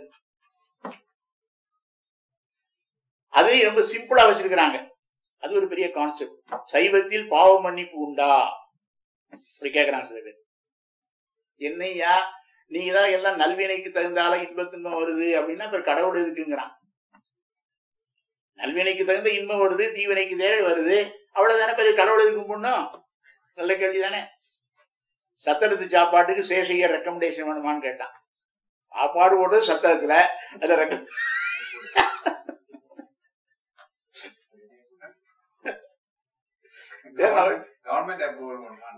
அதுலயும் ரொம்ப சிம்பிளா வச்சிருக்கிறாங்க அது ஒரு பெரிய கான்செப்ட் சைவத்தில் பாவ மன்னிப்பு உண்டா அப்படி கேக்குறாங்க சில பேர் என்னையா நீங்க தான் எல்லாம் நல்வினைக்கு தகுந்தால இன்ப துன்பம் வருது அப்படின்னா இப்ப கடவுள் எதுக்குங்கிறான் நல்வினைக்கு தகுந்த இன்பம் வருது தீவினைக்கு தேவை வருது அவ்வளவுதானே பெரிய கடவுள் எதுக்கு கும்பிடணும் நல்ல கேள்வி தானே சத்திரத்து சாப்பாட்டுக்கு சேஷையர் ரெக்கமெண்டேஷன் வேணுமான்னு கேட்டான் சாப்பாடு போடுறது சத்திரத்துல அதுல ரெக்க கவர்மெண்ட் அப்ரூவல் பண்ணுவாங்க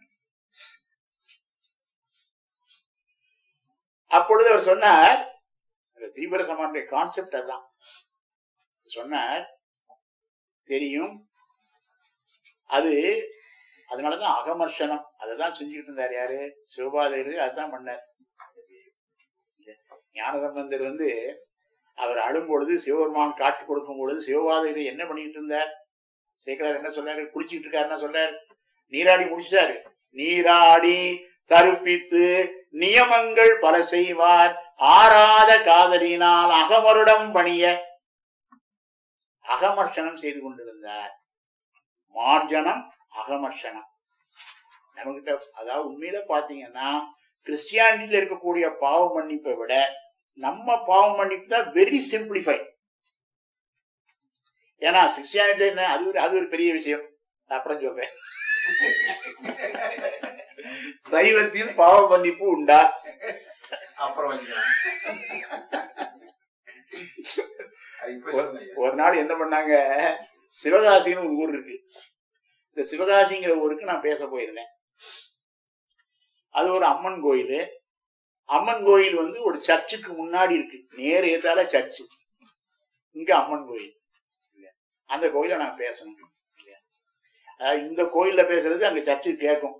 அப்பொழுது அவர் சொன்னார் அந்த தீவிர சமானுடைய கான்செப்ட் அதான் சொன்னார் தெரியும் அது அதனாலதான் அகமர்ஷனம் அததான் செஞ்சுக்கிட்டு இருந்தார் யாரு சிவபாதையர் அதுதான் பண்ணார் ஞானசம்பந்தர் வந்து அவர் அழும் பொழுது சிவபெருமான் காட்சி கொடுக்கும் பொழுது சிவபாதையில என்ன பண்ணிட்டு இருந்தார் சேக்கலார் என்ன சொன்னாரு குளிச்சுட்டு இருக்காரு என்ன சொன்னார் நீராடி முடிச்சிட்டாரு நீராடி தருப்பித்து நியமங்கள் பல செய்வார் ஆறாத காதலினால் அகமருடம் பணிய அகமர்ஷனம் செய்து கொண்டிருந்தார் மார்ஜனம் அகமர்ஷனம் நமக்கிட்ட அதாவது உண்மையில பாத்தீங்கன்னா கிறிஸ்டியானிட்டியில இருக்கக்கூடிய பாவ மன்னிப்பை விட நம்ம பாவ மன்னிப்பு தான் வெரி சிம்பிளிஃபைட் ஏன்னா கிறிஸ்டியானிட்டி என்ன அது ஒரு அது ஒரு பெரிய விஷயம் நான் அப்புறம் சொல்றேன் சைவத்தில் பாவ மன்னிப்பு உண்டா அப்புறம் வச்சுக்கலாம் அது இப்ப சொல்லுங்க ஐயா. ஒரு நாள் என்ன பண்ணாங்க சிவகாசின்னு ஒரு ஊர் இருக்கு இந்த சிவகாசிங்கிற ஊருக்கு நான் பேச போயிருந்தேன் அது ஒரு அம்மன் கோயில் அம்மன் கோயில் வந்து ஒரு சர்ச்சுக்கு முன்னாடி இருக்கு நேர் ஏத்தால சர்ச்சு இங்க அம்மன் கோயில் அந்த கோயில நான் பேசணும் அதாவது இந்த கோயில்ல பேசுறது அங்க சர்ச்சு கேட்கும்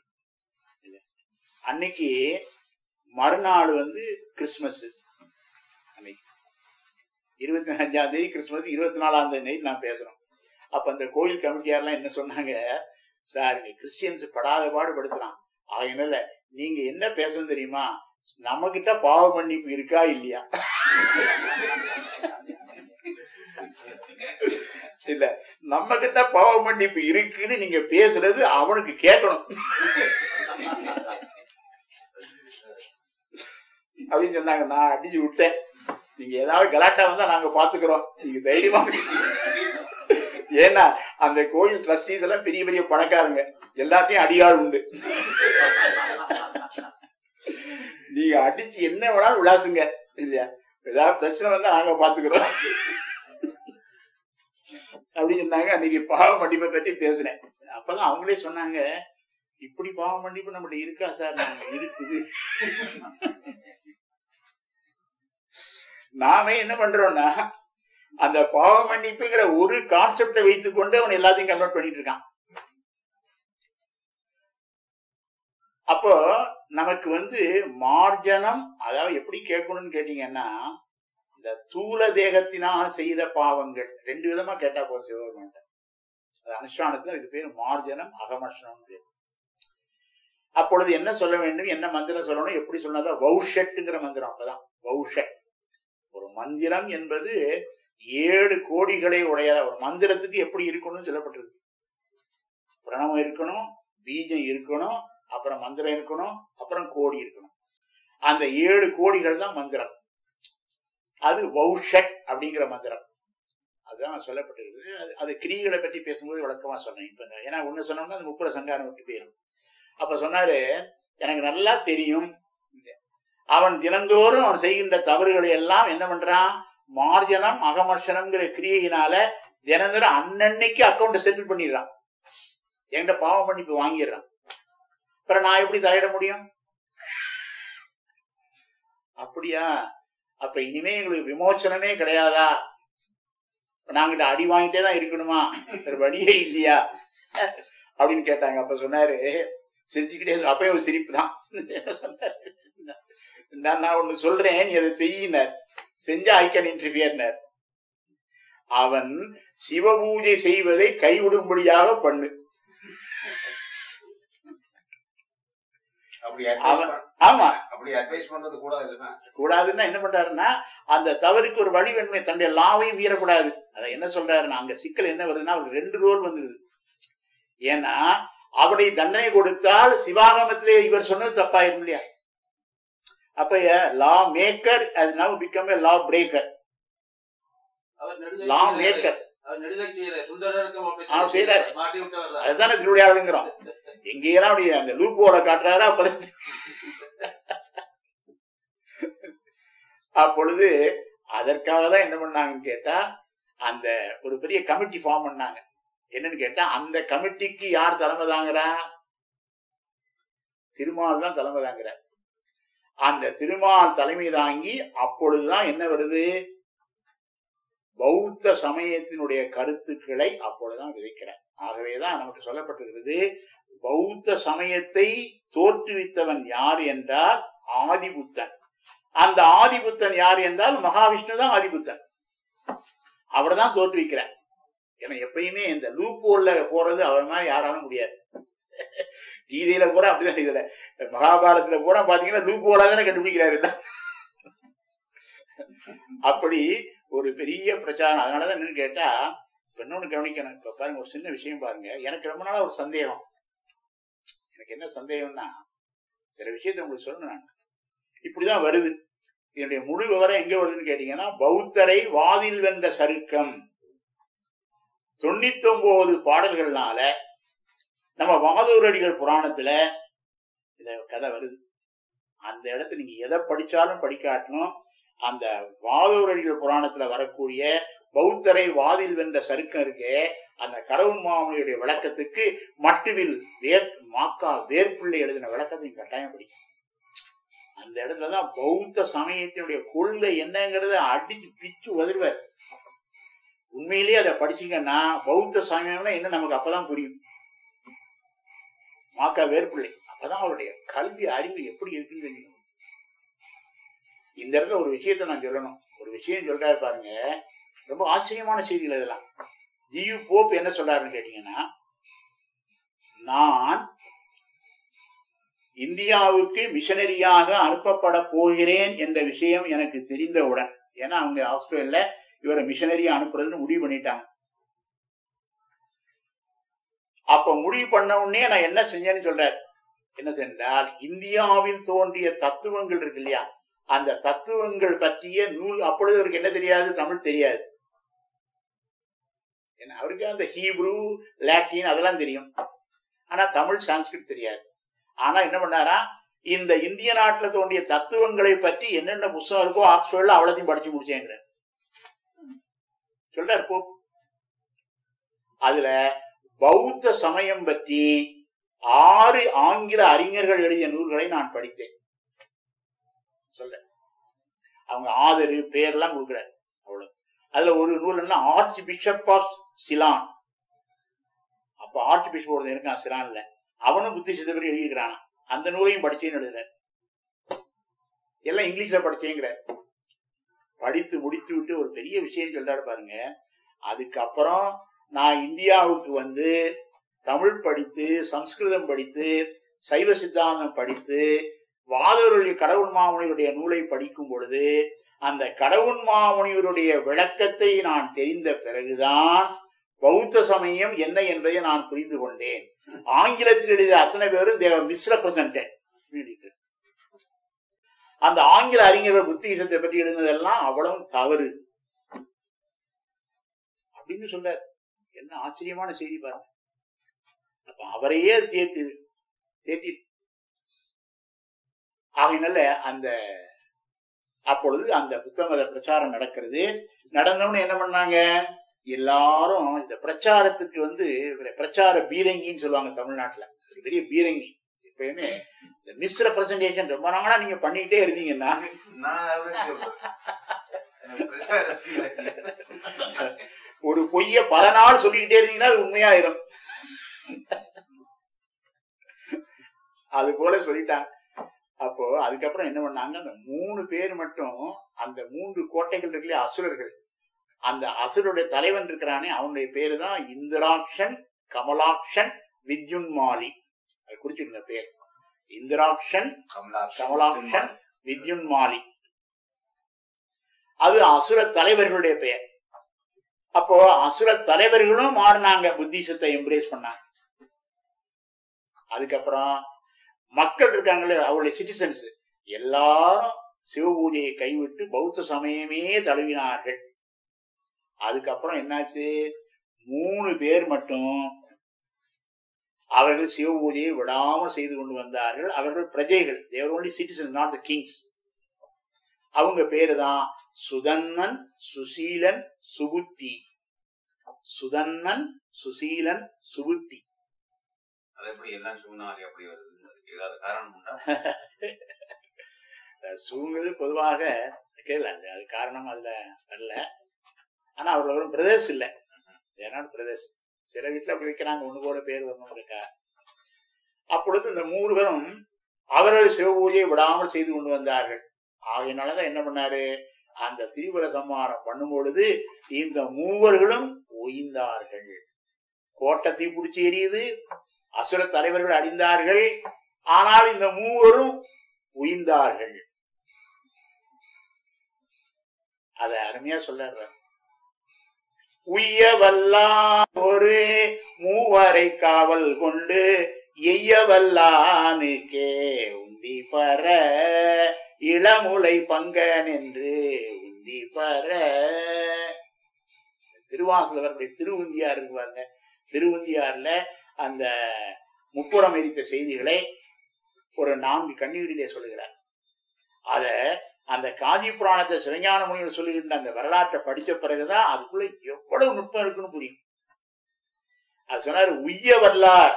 அன்னைக்கு மறுநாள் வந்து கிறிஸ்மஸ் அன்னைக்கு இருபத்தி அஞ்சாம் தேதி கிறிஸ்மஸ் இருபத்தி நாலாம் தேதி நைட் நான் பேசுறோம் அப்ப அந்த கோயில் கமிட்டியாரெல்லாம் என்ன சொன்னாங்க சார் இங்க கிறிஸ்டியன்ஸ் படாத பாடு படுத்துறான் அதனால நீங்க என்ன பேசணும் தெரியுமா நம்ம கிட்ட பாவ மன்னிப்பு இருக்கா இல்லையா இல்ல நம்ம கிட்ட பாவ மன்னிப்பு இருக்குன்னு நீங்க பேசுறது அவனுக்கு கேட்கணும் அப்படின்னு சொன்னாங்க நான் அடிச்சு விட்டேன் நீங்க ஏதாவது கலாட்டா வந்தா நாங்க பாத்துக்கிறோம் நீங்க தைரியமா ஏன்னா அந்த கோயில் ட்ரஸ்டீஸ் எல்லாம் பெரிய பெரிய பணக்காரங்க எல்லாத்தையும் அடியாள் உண்டு நீங்க அடிச்சு என்ன வேணாலும் விளாசுங்க இல்லையா ஏதாவது பிரச்சனை வந்தா நாங்க பாத்துக்கிறோம் அப்படின்னு சொன்னாங்க அன்னைக்கு பாவ மன்னிப்பை பத்தி பேசினேன் அப்பதான் அவங்களே சொன்னாங்க இப்படி பாவ மன்னிப்பு நம்மகிட்ட இருக்கா சார் நாங்க இருக்குது நாம என்ன பண்றோம்னா அந்த பாவ மன்னிப்புங்கிற ஒரு கான்செப்டை வைத்துக்கொண்டு அவன் எல்லாத்தையும் கன்வெர்ட் பண்ணிட்டு இருக்கான் அப்போ நமக்கு வந்து மார்ஜனம் அதாவது எப்படி கேட்கணும்னு கேட்டீங்கன்னா இந்த தூல தேகத்தினால் செய்த பாவங்கள் ரெண்டு விதமா கேட்டா போதும் சிவபெருமான் அது அனுஷ்டானத்துல இதுக்கு பேர் மார்ஜனம் அகமர்ஷனம் பேர் அப்பொழுது என்ன சொல்ல வேண்டும் என்ன மந்திரம் சொல்லணும் எப்படி சொன்னதா வௌஷட்டுங்கிற மந்திரம் அப்பதான் வௌஷட் ஒரு மந்திரம் என்பது ஏழு கோடிகளை உடைய ஒரு மந்திரத்துக்கு எப்படி இருக்கணும்னு சொல்லப்பட்டிருக்கு பிரணவம் இருக்கணும் பீஜம் இருக்கணும் அப்புறம் மந்திரம் இருக்கணும் அப்புறம் கோடி இருக்கணும் அந்த ஏழு கோடிகள் தான் மந்திரம் அது வௌஷட் அப்படிங்கிற மந்திரம் அதுதான் சொல்லப்பட்டிருக்குது அது அது கிரிகளை பற்றி பேசும்போது விளக்கமா சொன்னேன் இப்ப இந்த- ஏன்னா ஒண்ணு சொன்னோம்னா அது முப்புற சங்காரம் விட்டு போயிடும் அப்ப சொன்னாரு எனக்கு நல்லா தெரியும் அவன் தினந்தோறும் அவன் செய்கின்ற தவறுகளை எல்லாம் என்ன பண்றான் மார்ஜனம் அகமர்ஷனம்ங்கிற கிரியையினால தினந்தோறும் அன்னன்னைக்கு அக்கௌண்ட் செட்டில் பண்ணிடுறான் என்கிட்ட பாவம் மன்னிப்பு வாங்கிடுறான் அப்புறம் நான் எப்படி தலையிட முடியும் அப்படியா அப்ப இனிமே எங்களுக்கு விமோச்சனமே கிடையாதா இப்ப நாங்கிட்ட அடி வாங்கிட்டே தான் இருக்கணுமா வேற வழியே இல்லையா அப்படின்னு கேட்டாங்க அப்ப சொன்னாரு சிரிச்சுக்கிட்டே சொ- அப்பயும் ஒரு சிரிப்பு தான் என்ன சொன்னாரு நான் நான் ஒண்ணு சொல்றேன் நீ அதை செய்யினர் செஞ்சா ஐ கேன் இன்டர்ஃபியர்னர் அவன் சிவபூஜை செய்வதை கைவிடும்படியாக பண்ணு அப்படி அவன்- advice ஆமா பண்- அப்படி அட்வைஸ் பண்றது கூடாது இல்லைன்னா கூடாதுன்னா என்ன பண்றாருன்னா அந்த தவறுக்கு ஒரு வழி வேணுமே தன்னுடைய லாவையும் மீறக்கூடாது அதை என்ன சொல்றாருன்னா அங்க சிக்கல் என்ன வருதுன்னா அவருக்கு ரெண்டு ரோல் வந்துருது ஏன்னா அவனை தண்டனை கொடுத்தால் சிவாகமத்திலே இவர் சொன்னது தப்பாயிரும் இல்லையா அப்ப லா மேக்கர் அது நவ் பிகம் லா பிரேக்கர் அவர் லா நெடுங்கை மேக்கர் அவர் நெடுங்கை செய்யறார் சுந்தரருக்கும் அப்படி ஆ, செய்றாரு. மாட்டி விட்டவர் தான் அதுதானே திருவிளையாடுங்கிறோம் எங்கேயெல்லாம் அப்படி அந்த லூப்போட காட்டுறாரா அப்பதான் அப்பொழுது அதற்காக தான் என்ன பண்ணாங்கன்னு கேட்டா அந்த ஒரு பெரிய கமிட்டி ஃபார்ம் பண்ணாங்க என்னன்னு கேட்டா அந்த கமிட்டிக்கு யார் தலைமை தாங்குறா திருமால் தான் தலைமை தாங்குறார் அந்த திருமால் தலைமை தாங்கி அப்பொழுதுதான் என்ன வருது பௌத்த சமயத்தினுடைய கருத்துக்களை அப்பொழுதுதான் விதைக்கிறார் ஆகவேதான் நமக்கு சொல்லப்பட்டிருக்கிறது பௌத்த சமயத்தை தோற்றுவித்தவன் யார் என்றால் ஆதிபுத்தன் அந்த ஆதிபுத்தன் யார் என்றால் மகாவிஷ்ணு தான் ஆதிபுத்தன் அவர் தான் தோற்றுவிக்கிறார் ஏன்னா எப்பயுமே இந்த லூப் ஹோல்ல போறது அவர் மாதிரி யாராலும் முடியாது கீதையில கூட அப்படிதான் இதுல மகாபாரதத்துல கூட பாத்தீங்கன்னா லூப் ஹோலா தானே கண்டுபிடிக்கிறாரு இல்ல அப்படி ஒரு பெரிய பிரச்சாரம் அதனாலதான் என்னன்னு கேட்டா இப்ப இன்னொன்னு கவனிக்கணும் இப்ப பாருங்க ஒரு சின்ன விஷயம் பாருங்க எனக்கு ரொம்ப நாளா ஒரு சந்தேகம் எனக்கு என்ன சந்தேகம்னா சில விஷயத்தை உங்களுக்கு சொல்லணும் நான் இப்படிதான் வருது இதனுடைய முழு விவரம் எங்க வருதுன்னு கேட்டீங்கன்னா பௌத்தரை வாதில் வென்ற சருக்கம் தொண்ணூத்தி ஒன்பது பாடல்கள்னால நம்ம வாதூரடிகள் புராணத்துல இந்த கதை வருது அந்த இடத்துல நீங்க எதை படிச்சாலும் படிக்காட்டணும் அந்த வாதூரடிகள் புராணத்துல வரக்கூடிய பௌத்தரை வாதில் வென்ற சருக்கம் இருக்கே அந்த கடவுள் மாமனியுடைய விளக்கத்துக்கு மட்டுவில் வேர் மாக்கா வேர்பிள்ளை எழுதின விளக்கத்தை நீங்க கட்டாயம் படிக்கணும் அந்த இடத்துலதான் பௌத்த சமயத்தினுடைய கொள்கை என்னங்கிறத அடிச்சு பிச்சு உதறுவார் உண்மையிலேயே அதை படிச்சீங்கன்னா பௌத்த சமயம்னா என்ன நமக்கு அப்பதான் புரியும் மாக்கா வேர்பிள்ளை அப்பதான் அவருடைய கல்வி அறிவு எப்படி இருக்குன்னு தெரியும் இந்த இடத்துல ஒரு விஷயத்தை நான் சொல்லணும் ஒரு விஷயம் சொல்றாரு பாருங்க ரொம்ப ஆச்சரியமான செய்திகள் இதெல்லாம் ஜியு போப் என்ன சொல்றாருன்னு கேட்டீங்கன்னா நான் இந்தியாவுக்கு மிஷனரியாக அனுப்பப்பட போகிறேன் என்ற விஷயம் எனக்கு தெரிந்தவுடன் ஏன்னா அவங்க ஆஸ்திரேலியால இவரை மிஷனரியா அனுப்புறதுன்னு முடிவு பண்ணிட்டாங்க அப்ப முடிவு பண்ண உடனே நான் என்ன செஞ்சேன்னு சொல்றேன் என்ன சென்றால் இந்தியாவில் தோன்றிய தத்துவங்கள் இருக்கு இல்லையா அந்த தத்துவங்கள் பற்றிய நூல் அப்பொழுது அவருக்கு என்ன தெரியாது தமிழ் தெரியாது ஏன்னா அவருக்கு அந்த ஹீப்ரு லாட்டின் அதெல்லாம் தெரியும் ஆனா தமிழ் சான்ஸ்கிரிட் தெரியாது ஆனா என்ன பண்ணாரா இந்த இந்திய நாட்டுல தோன்றிய தத்துவங்களை பற்றி என்னென்ன புத்தகம் இருக்கோ ஆக்ஸ்போர்ட்ல அவ்வளத்தையும் படிச்சு முடிச்சேங்கிற சொல்றாரு போ அதுல பௌத்த சமயம் பற்றி ஆறு ஆங்கில அறிஞர்கள் எழுதிய நூல்களை நான் படித்தேன் சொல்ல அவங்க ஆதரு பேர்லாம் கொடுக்குறாரு அவ்வளவு அதுல ஒரு நூல் என்ன ஆர்ச் பிஷப் ஆஃப் சிலான் அப்ப ஆர்ச் பிஷப் ஒருத்தன் இருக்கான் சிலான்ல அவனும் புத்தி சிதபடி எழுதியிருக்கிறானா அந்த நூலையும் படிச்சேன்னு எழுதுறாரு எல்லாம் இங்கிலீஷ்ல படிச்சேங்கிற படித்து முடித்து விட்டு ஒரு பெரிய விஷயம் சொல்றாரு பாருங்க அதுக்கப்புறம் நான் இந்தியாவுக்கு வந்து தமிழ் படித்து சம்ஸ்கிருதம் படித்து சைவ சித்தாந்தம் படித்து வாதவருடைய கடவுள் மாமுனியுடைய நூலை படிக்கும் பொழுது அந்த கடவுள் மாமுனிவருடைய விளக்கத்தை நான் தெரிந்த பிறகுதான் பௌத்த சமயம் என்ன என்பதை நான் புரிந்து கொண்டேன் ஆங்கிலத்தில் எழுதிய அத்தனை பேரும் தேவ மிஸ்ரெப்ரசன்டட் அந்த ஆங்கில அறிஞர்கள் புத்திசத்தை பற்றி எழுதினதெல்லாம் அவ்வளவு தவறு அப்படின்னு சொல்றார் என்ன ஆச்சரியமான செய்தி பாருங்க அப்ப அவரையே தேத்து தேத்தி ஆகையினால அந்த அப்பொழுது அந்த புத்த மத பிரச்சாரம் நடக்கிறது நடந்தவொன்னு என்ன பண்ணாங்க எல்லாரும் இந்த பிரச்சாரத்துக்கு வந்து இவரை பிரச்சார பீரங்கின்னு சொல்லுவாங்க தமிழ்நாட்டுல ஒரு பெரிய பீரங்கி எப்பயுமே இந்த மிஸ் ரெப்ரசன்டேஷன் ரொம்ப நாளா நீங்க பண்ணிக்கிட்டே இருந்தீங்கன்னா நான் அதை சொல்றேன் எனக்கு பிரசார ஒரு பொய்ய பல நாள் சொல்லிக்கிட்டே இருந்தீங்கன்னா அது உண்மையாயிரும் அது போல சொல்லிட்டாங்க அப்போ அதுக்கப்புறம் என்ன பண்ணாங்க அந்த மூணு பேர் மட்டும் அந்த மூன்று கோட்டைகள் இருக்குல்லையா அசுரர்கள் அந்த அசுரருடைய தலைவன் இருக்கிறானே அவனுடைய பேரு தான் இந்திராக்ஷன் கமலாக்ஷன் வித்யுன்மாலி அது குறிச்சிருந்த பேர் இந்திராக்ஷன் கமலாக்ஷன் வித்யுன்மாலி அது அசுர தலைவர்களுடைய பெயர் அப்போ அசுர தலைவர்களும் மாறினாங்க புத்திசத்தை எம்ப்ரேஸ் பண்ணாங்க அதுக்கப்புறம் மக்கள் இருக்காங்களே அவருடைய சிட்டிசன்ஸ் எல்லாரும் சிவபூஜையை கைவிட்டு பௌத்த சமயமே தழுவினார்கள் அதுக்கப்புறம் என்னாச்சு மூணு பேர் மட்டும் அவர்கள் சிவ பூஜையை விடாமல் செய்து கொண்டு வந்தார்கள் அவர்கள் பிரஜைகள் they are only citizen not the kings அவங்க பேரு தான் சுதன்மன் சுசீலன் சுபுத்தி சுதன்மன் சுசீலன் சுபுத்தி அது எப்படி எல்லாம் சூழ்நாளி அப்படி வருது அதுக்கு ஏதாவது காரணம் உண்டா சூங்கிறது பொதுவாக கேட்கல அது அது காரணம் அதுல வரல ஆனா அவர்கள் பிரதர்ஸ் இல்ல ஏன்னா பிரதர்ஸ் சில வீட்டுல அப்படி வைக்கிறாங்க ஒண்ணு போல பேர் வரணும் இருக்கா அப்பொழுது இந்த மூவரும் அவர்கள் சிவபூஜையை விடாமல் செய்து கொண்டு வந்தார்கள் ஆகையினாலதான் என்ன பண்ணாரு அந்த திரிபுர சம்மாரம் பண்ணும் பொழுது இந்த மூவர்களும் ஒய்ந்தார்கள் கோட்டை தீப்பிடிச்சு எரியுது அசுர தலைவர்கள் அடிந்தார்கள் ஆனால் இந்த மூவரும் உயிர்ந்தார்கள் அத அருமையா சொல்ல உய்யவல்லான் ஒரு மூவரை காவல் கொண்டு எய்யவல்லானுக்கே உந்தி பர இளமுலை பங்கன் என்று உந்தி பர திருவாசல வரக்கூடிய திருவுந்தியார் இருக்கு பாருங்க திருவுந்தியார்ல அந்த முப்புறம் எரித்த செய்திகளை ஒரு நான்கு கண்ணீரிலே சொல்லுகிறார் அத அந்த காஞ்சி புராணத்தை சிவஞான முனிவர் சொல்லுகின்ற அந்த வரலாற்றை படிச்ச பிறகுதான் அதுக்குள்ள எவ்வளவு நுட்பம் இருக்குன்னு புரியும் அது சொன்னாரு உய்ய வல்லார்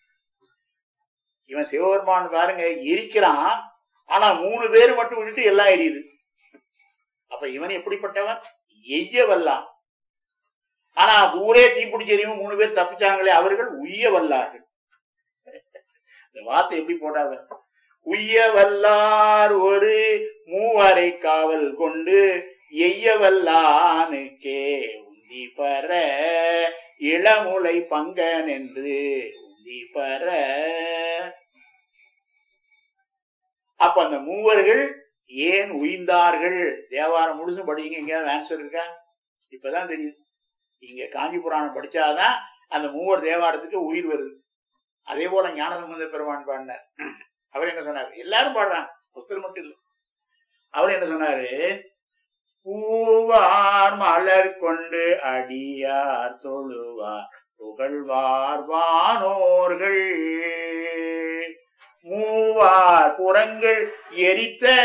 இவன் சிவபெருமான் பாருங்க எரிக்கிறான் ஆனா மூணு பேர் மட்டும் விட்டுட்டு எல்லாம் எரியுது அப்ப இவன் எப்படிப்பட்டவன் எய்ய வல்லான் ஆனா ஊரே தீப்பிடிச்சு எரியும் மூணு பேர் தப்பிச்சாங்களே அவர்கள் உய்ய வல்லார்கள் இந்த வார்த்தை எப்படி போட்டாங்க உய்ய வல்லார் ஒரு மூவரை காவல் கொண்டு எய்ய வல்லானுக்கே உந்தி பர இளமுலை பங்கன் என்று உந்தி பர அப்ப அந்த மூவர்கள் ஏன் உயிர்ந்தார்கள் தேவாரம் முழுசும் படிங்க எங்கேயாவது ஆன்சர் இருக்கா இப்பதான் தெரியுது இங்க காஞ்சி புராணம் படிச்சாதான் அந்த மூவர் தேவாரத்துக்கு உயிர் வருது அதே போல ஞானசம்பந்த பெருமான் பாடினார் அவர் என்ன சொன்னார் எல்லாரும் பாடுறாங்க ஒருத்தர் மட்டும் இல்லை அவர் என்ன சொன்னாரு பூவார் மலர் கொண்டு அடியார் தொழுவார் புகழ்வார் வானோர்கள் மூவார் புறங்கள் எரித்த